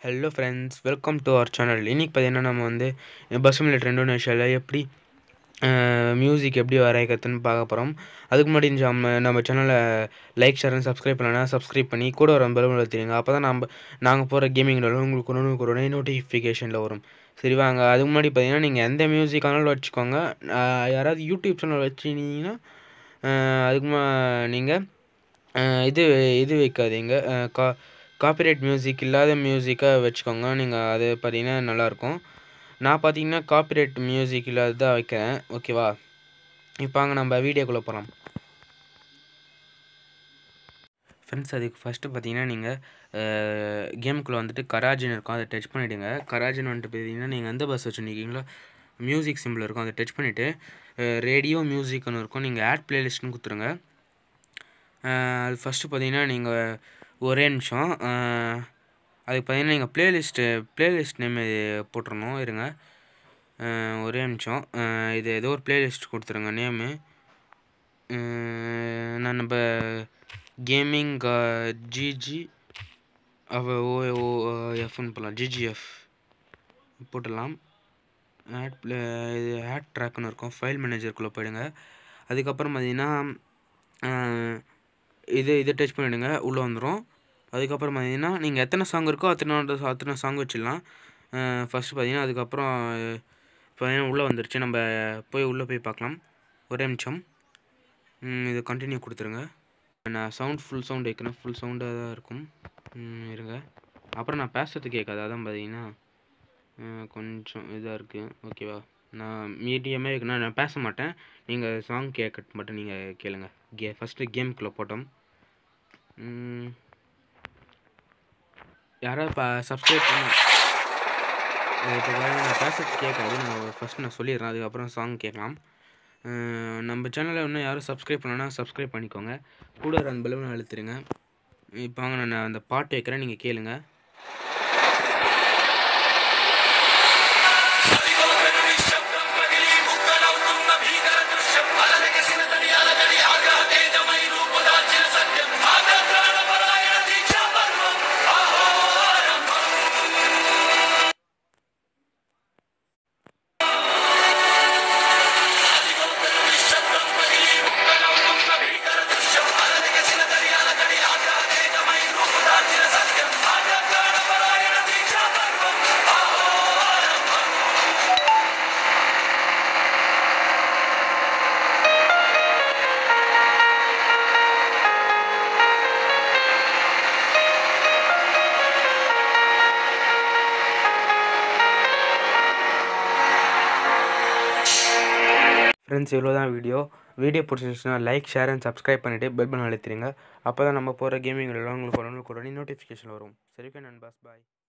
hello friends welcome to our channel இன்றைக்கி பார்த்தீங்கன்னா நம்ம வந்து பஸ் மில்லட் இந்தோனேஷியாவில் எப்படி மியூசிக் எப்படி வரைக்கிறதுன்னு பார்க்க போகிறோம் அதுக்கு முன்னாடி நம்ம நம்ம சேனலை லைக் ஷேர் அண்ட் சப்ஸ்கிரைப் பண்ணலாம் சப்ஸ்கிரைப் பண்ணி கூட வர பெல் வளர்த்துருங்க அப்போ தான் நம்ம நாங்கள் போகிற கேமிங்கில் உங்களுக்கு ஒன்று ஒரு நோட்டிஃபிகேஷனில் வரும் சரி வாங்க அதுக்கு முன்னாடி பார்த்தீங்கன்னா நீங்கள் எந்த மியூசிக் ஆனாலும் வச்சுக்கோங்க ஆஹ் யாராவது யூடியூப் சேனல் வச்சுருந்தீங்கன்னா அதுக்கு நீங்கள் இது இது வைக்காதீங்க அஹ் கா காப்பிரைட் மியூசிக் இல்லாத மியூசிக்காக வச்சுக்கோங்க நீங்கள் அது பார்த்தீங்கன்னா நல்லாயிருக்கும் நான் பார்த்தீங்கன்னா காப்பிரைட் மியூசிக் இல்லாததான் வைக்கிறேன் ஓகேவா இப்போ அங்கே நம்ம வீடியோக்குள்ளே போகலாம் ஃப்ரெண்ட்ஸ் அதுக்கு ஃபஸ்ட்டு பார்த்தீங்கன்னா நீங்கள் கேமுக்குள்ளே வந்துட்டு கராஜின் இருக்கும் அதை டச் பண்ணிவிடுங்க கராஜின் வந்துட்டு பார்த்தீங்கன்னா நீங்கள் எந்த பஸ் வச்சுருக்கீங்களோ மியூசிக் சிம்பிள் இருக்கும் அதை டச் பண்ணிவிட்டு ரேடியோ மியூசிக்னு இருக்கும் நீங்கள் ஆட் பிளேலிஸ்ட்னு கொடுத்துருங்க அது ஃபஸ்ட்டு பார்த்தீங்கன்னா நீங்கள் ஒரே நிமிஷம் அதுக்கு பார்த்தீங்கன்னா நீங்கள் ப்ளேலிஸ்ட்டு ப்ளேலிஸ்ட் நேம் இது போட்டுருணும் இருங்க ஒரே நிமிஷம் இது ஏதோ ஒரு ப்ளேலிஸ்ட் கொடுத்துருங்க நேமு நான் நம்ம கேமிங் ஜிஜி அவ ஓ ஓ எஃப்னு போடலாம் ஜிஜிஎஃப் போட்டுடலாம் ஆட் ப்ளே இது ஆட் ட்ராக்னு இருக்கும் ஃபைல் மேனேஜருக்குள்ளே போயிடுங்க அதுக்கப்புறம் பார்த்தீங்கன்னா இது இதை டச் பண்ணிவிடுங்க உள்ளே வந்துடும் அதுக்கப்புறம் பார்த்தீங்கன்னா நீங்கள் எத்தனை சாங் இருக்கோ அத்தனை அத்தனை சாங் வச்சிடலாம் ஃபஸ்ட்டு பார்த்தீங்கன்னா அதுக்கப்புறம் பார்த்தீங்கன்னா உள்ளே வந்துருச்சு நம்ம போய் உள்ளே போய் பார்க்கலாம் ஒரே நிமிஷம் இது கண்டினியூ கொடுத்துருங்க நான் சவுண்ட் ஃபுல் சவுண்ட் வைக்கிறேன் ஃபுல் சவுண்டாக தான் இருக்கும் இருங்க அப்புறம் நான் பேசுறது கேட்காது அதான் பார்த்தீங்கன்னா கொஞ்சம் இதாக இருக்குது ஓகேவா நான் மீடியமே வைக்கணும் நான் பேச மாட்டேன் நீங்கள் சாங் கேட்க மட்டும் நீங்கள் கேளுங்க கே ஃபஸ்ட்டு கேமுக்குள்ளே போட்டோம் யாராவது இப்போ சப்ஸ்கிரைப் பண்ண இப்போ நான் பேசுறது கேட்காது நான் ஃபஸ்ட் நான் சொல்லிடுறேன் அதுக்கப்புறம் சாங் கேட்கலாம் நம்ம சேனலில் இன்னும் யாரும் சப்ஸ்கிரைப் பண்ணலன்னா சப்ஸ்கிரைப் பண்ணிக்கோங்க கூட அந்த பெலவனை அழுத்துருங்க இப்போ வாங்க நான் அந்த பாட்டு வைக்கிறேன் நீங்கள் கேளுங்க ஃப்ரெண்ட்ஸ் இவ்வளோ தான் வீடியோ வீடியோ பிடிச்சிருந்துச்சுன்னா லைக் ஷேர் அண்ட் சப்ஸ்கிரைப் பண்ணிவிட்டு பெல் பண்ண அழுத்திடுங்க அப்போ தான் நம்ம போகிற கேமிங் எல்லாம் உங்களுக்கு உடனே நோட்டிஃபிகேஷன் வரும் சரி ஓகே நண்பாஸ் பாய்